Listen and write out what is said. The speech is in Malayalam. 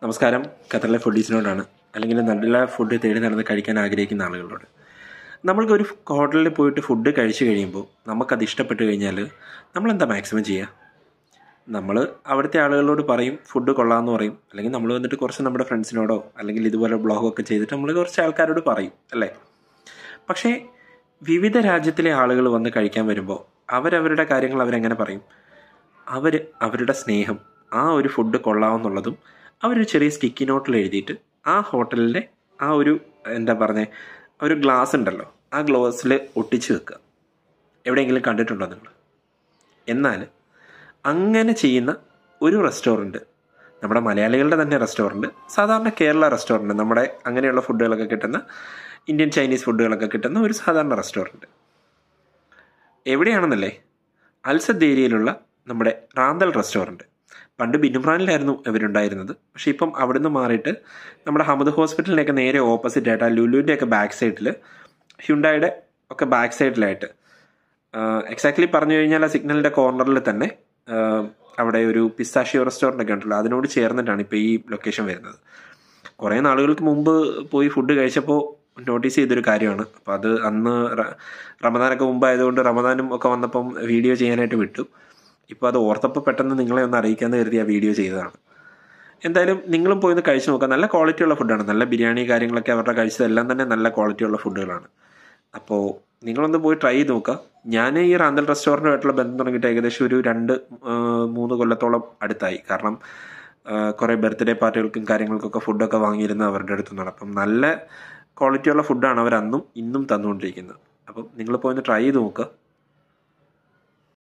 നമസ്കാരം ഖത്തറിലെ ഫുഡീസിനോടാണ് അല്ലെങ്കിൽ നല്ല ഫുഡ് തേടി നടന്ന് കഴിക്കാൻ ആഗ്രഹിക്കുന്ന ആളുകളോട് നമ്മൾക്കൊരു ഹോട്ടലിൽ പോയിട്ട് ഫുഡ് കഴിച്ചു കഴിയുമ്പോൾ നമുക്കത് ഇഷ്ടപ്പെട്ട് കഴിഞ്ഞാൽ നമ്മളെന്താ മാക്സിമം ചെയ്യുക നമ്മൾ അവിടുത്തെ ആളുകളോട് പറയും ഫുഡ് കൊള്ളാമെന്ന് പറയും അല്ലെങ്കിൽ നമ്മൾ വന്നിട്ട് കുറച്ച് നമ്മുടെ ഫ്രണ്ട്സിനോടോ അല്ലെങ്കിൽ ഇതുപോലെ ബ്ലോഗൊക്കെ ചെയ്തിട്ട് നമ്മൾ കുറച്ച് ആൾക്കാരോട് പറയും അല്ലേ പക്ഷേ വിവിധ രാജ്യത്തിലെ ആളുകൾ വന്ന് കഴിക്കാൻ വരുമ്പോൾ അവരവരുടെ കാര്യങ്ങൾ അവരെങ്ങനെ പറയും അവർ അവരുടെ സ്നേഹം ആ ഒരു ഫുഡ് കൊള്ളാമെന്നുള്ളതും അവരൊരു ചെറിയ സ്റ്റിക്കി നോട്ടിൽ എഴുതിയിട്ട് ആ ഹോട്ടലിലെ ആ ഒരു എന്താ പറഞ്ഞേ ഒരു ഗ്ലാസ് ഉണ്ടല്ലോ ആ ഗ്ലാസ്സിൽ ഒട്ടിച്ച് വെക്കുക എവിടെയെങ്കിലും കണ്ടിട്ടുണ്ടോ നിങ്ങൾ എന്നാൽ അങ്ങനെ ചെയ്യുന്ന ഒരു റെസ്റ്റോറൻറ്റ് നമ്മുടെ മലയാളികളുടെ തന്നെ റെസ്റ്റോറൻറ്റ് സാധാരണ കേരള റെസ്റ്റോറൻറ്റ് നമ്മുടെ അങ്ങനെയുള്ള ഫുഡുകളൊക്കെ കിട്ടുന്ന ഇന്ത്യൻ ചൈനീസ് ഫുഡുകളൊക്കെ കിട്ടുന്ന ഒരു സാധാരണ റെസ്റ്റോറൻറ്റ് എവിടെയാണെന്നല്ലേ അൽസദ് ഏരിയയിലുള്ള നമ്മുടെ റാന്തൽ റെസ്റ്റോറൻറ്റ് പണ്ട് ബിനുമ്രാനിലായിരുന്നു ഇവരുണ്ടായിരുന്നത് പക്ഷേ ഇപ്പം അവിടുന്ന് മാറിയിട്ട് നമ്മുടെ ഹമദ് ഹോസ്പിറ്റലിൻ്റെയൊക്കെ നേരെ ഓപ്പോസിറ്റ് ആയിട്ട് ആ ലുലുവിൻ്റെ ഒക്കെ ബാക്ക് സൈഡിൽ ഹ്യുണ്ടായുടെ ഒക്കെ ബാക്ക് സൈഡിലായിട്ട് എക്സാക്ട്ലി പറഞ്ഞു കഴിഞ്ഞാൽ ആ സിഗ്നലിൻ്റെ കോർണറിൽ തന്നെ ആഹ് അവിടെ ഒരു പിസ്താഷിയോ റെസ്റ്റോറൻ്റ് ഒക്കെ ഉണ്ടല്ലോ അതിനോട് ചേർന്നിട്ടാണ് ഇപ്പോൾ ഈ ലൊക്കേഷൻ വരുന്നത് കുറേ നാളുകൾക്ക് മുമ്പ് പോയി ഫുഡ് കഴിച്ചപ്പോൾ നോട്ടീസ് ചെയ്തൊരു കാര്യമാണ് അപ്പോൾ അത് അന്ന് റ- റമദാനൊക്കെ മുമ്പായതുകൊണ്ട് റമദാനും ഒക്കെ വന്നപ്പം വീഡിയോ ചെയ്യാനായിട്ട് വിട്ടു ഇപ്പോൾ അത് ഓർത്തപ്പോൾ പെട്ടെന്ന് നിങ്ങളെ ഒന്ന് അറിയിക്കാമെന്ന് കരുതി ആ വീഡിയോ ചെയ്തതാണ് എന്തായാലും നിങ്ങളും പോയി ഒന്ന് കഴിച്ചു നോക്കുക നല്ല ക്വാളിറ്റിയുള്ള ഫുഡാണ് നല്ല ബിരിയാണി കാര്യങ്ങളൊക്കെ അവരുടെ കഴിച്ചതെല്ലാം തന്നെ നല്ല ക്വാളിറ്റിയുള്ള ഫുഡുകളാണ് അപ്പോൾ നിങ്ങളൊന്ന് പോയി ട്രൈ ചെയ്ത് നോക്കുക ഞാൻ ഈ റാന്തൽ റെസ്റ്റോറൻറ്റുമായിട്ടുള്ള ബന്ധം തുടങ്ങിയിട്ട് ഏകദേശം ഒരു രണ്ട് ആ, മൂന്ന് കൊല്ലത്തോളം അടുത്തായി കാരണം കുറേ ബർത്ത്ഡേ പാർട്ടികൾക്കും കാര്യങ്ങൾക്കൊക്കെ ഫുഡൊക്കെ വാങ്ങിയിരുന്ന അവരുടെ അടുത്ത് നിന്നാണ് അപ്പം നല്ല ക്വാളിറ്റിയുള്ള ഫുഡാണ് അവർ അന്നും ഇന്നും തന്നുകൊണ്ടിരിക്കുന്നത് അപ്പം നിങ്ങൾ പോയി ഒന്ന് ട്രൈ ചെയ്ത് നോക്കുക